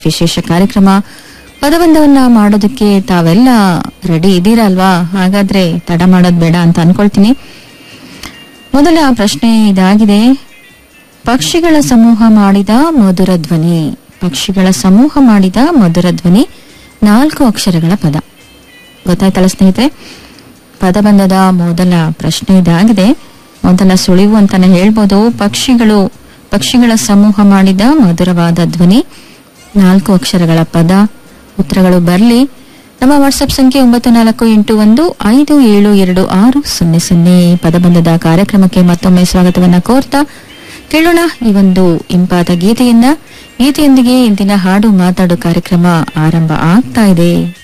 ವಿಶೇಷ ಕಾರ್ಯಕ್ರಮ ಪದಬಂಧವನ್ನ ಮಾಡೋದಕ್ಕೆ ತಾವೆಲ್ಲ ರೆಡಿ ಇದ್ದೀರಾ ಅಲ್ವಾ ಹಾಗಾದ್ರೆ ತಡ ಮಾಡೋದ್ ಬೇಡ ಅಂತ ಅನ್ಕೊಳ್ತೀನಿ ಮೊದಲ ಪ್ರಶ್ನೆ ಇದಾಗಿದೆ ಪಕ್ಷಿಗಳ ಸಮೂಹ ಮಾಡಿದ ಮಧುರ ಧ್ವನಿ ಪಕ್ಷಿಗಳ ಸಮೂಹ ಮಾಡಿದ ಮಧುರ ಧ್ವನಿ ನಾಲ್ಕು ಅಕ್ಷರಗಳ ಪದ ಗೊತ್ತಾಯ್ತಲ್ಲ ಸ್ನೇಹಿತರೆ ಪದಬಂಧದ ಮೊದಲ ಪ್ರಶ್ನೆ ಇದಾಗಿದೆ ಮೊದಲ ಸುಳಿವು ಅಂತಾನೆ ಹೇಳ್ಬೋದು ಪಕ್ಷಿಗಳು ಪಕ್ಷಿಗಳ ಸಮೂಹ ಮಾಡಿದ ಮಧುರವಾದ ಧ್ವನಿ ನಾಲ್ಕು ಅಕ್ಷರಗಳ ಪದ ಉತ್ತರಗಳು ಬರಲಿ ನಮ್ಮ ವಾಟ್ಸ್ಆಪ್ ಸಂಖ್ಯೆ ಒಂಬತ್ತು ನಾಲ್ಕು ಎಂಟು ಒಂದು ಐದು ಏಳು ಎರಡು ಆರು ಸೊನ್ನೆ ಸೊನ್ನೆ ಪದಬಂಧದ ಕಾರ್ಯಕ್ರಮಕ್ಕೆ ಮತ್ತೊಮ್ಮೆ ಸ್ವಾಗತವನ್ನ ಕೋರ್ತಾ ಕೇಳೋಣ ಈ ಒಂದು ಇಂಪಾದ ಗೀತೆಯನ್ನ ಗೀತೆಯೊಂದಿಗೆ ಇಂದಿನ ಹಾಡು ಮಾತಾಡು ಕಾರ್ಯಕ್ರಮ ಆರಂಭ ಆಗ್ತಾ ಇದೆ